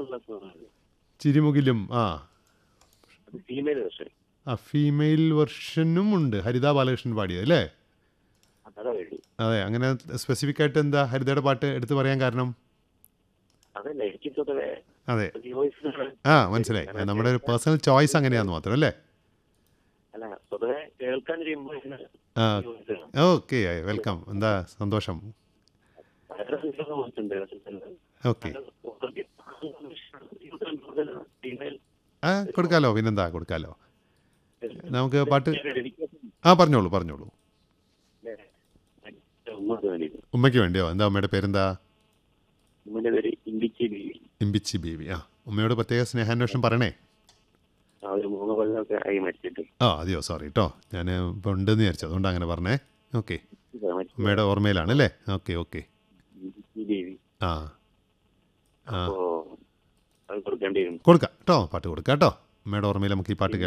എന്നുള്ള സോങ്ങാണ് ചിരിമുകിലും ആ അത് ഫീമെയിൽ വേർഷൻ ആ ഫീമെയിൽ വെർഷനും ഉണ്ട് ഹരിത ബാലകൃഷ്ണൻ പാടിയത് അല്ലേ അതാ വേണ്ടി അതെ അങ്ങനെ സ്പെസിഫിക് ആയിട്ട് എന്താ ഹരിതയുടെ പാട്ട് എടുത്ത് പറയാൻ കാരണം അതല്ല എനിക്ക് പൊതുവെ അതെ വോയിസ് ആ മനസ്സിലായി നമ്മുടെ ഒരു പേഴ്സണൽ ചോയ്സ് അങ്ങനെയാന്ന് മാത്രം അല്ലേ അല്ല പൊതുവെ കേൾക്കാൻ ചെയ്യുമ്പോൾ ആ ഓക്കെ വെൽക്കം എന്താ സന്തോഷം ഓക്കെ ഫീമെയിൽ ആ കൊടുക്കാലോ പിന്നെന്താ കൊടുക്കാലോ നമുക്ക് പാട്ട് ആ പറഞ്ഞോളൂ പറഞ്ഞോളൂ ഉമ്മക്ക് വേണ്ടി ഉമ്മയ്ക്ക് വേണ്ടിയോ എന്താ ഉമ്മയുടെ പേരെന്താ ഉമ്മന്റെ പേര് ഇമ്പിച്ചി ബീവി ഇമ്പിച്ചി ബേബി ആ ഉമ്മയോട് പ്രത്യേക സ്നേഹാന്വേഷണം പറയണേ ആ ഒരു മൂന്ന് കൊല്ലമൊക്കെ ആയി മരിച്ചിട്ട് ആ അതെയോ സോറി കേട്ടോ ഞാൻ ഇപ്പോൾ ഉണ്ടെന്ന് വിചാരിച്ചു അതുകൊണ്ട് അങ്ങനെ പറഞ്ഞേ ഓക്കെ മരിച്ചു ഉമ്മയുടെ ഓർമ്മയിലാണ് അല്ലേ ഓക്കെ ഓക്കെ ഇമ്പിച്ചി ബീവി ആ ആ അപ്പോ അത് കൊടുക്കേണ്ടി വരും കൊടുക്കാം കേട്ടോ പാട്ട് കൊടുക്കാം കേട്ടോ ഉമ്മയുടെ ഓർമ്മയിൽ നമുക്ക് ഈ പാട്ട് കേൾക്കാം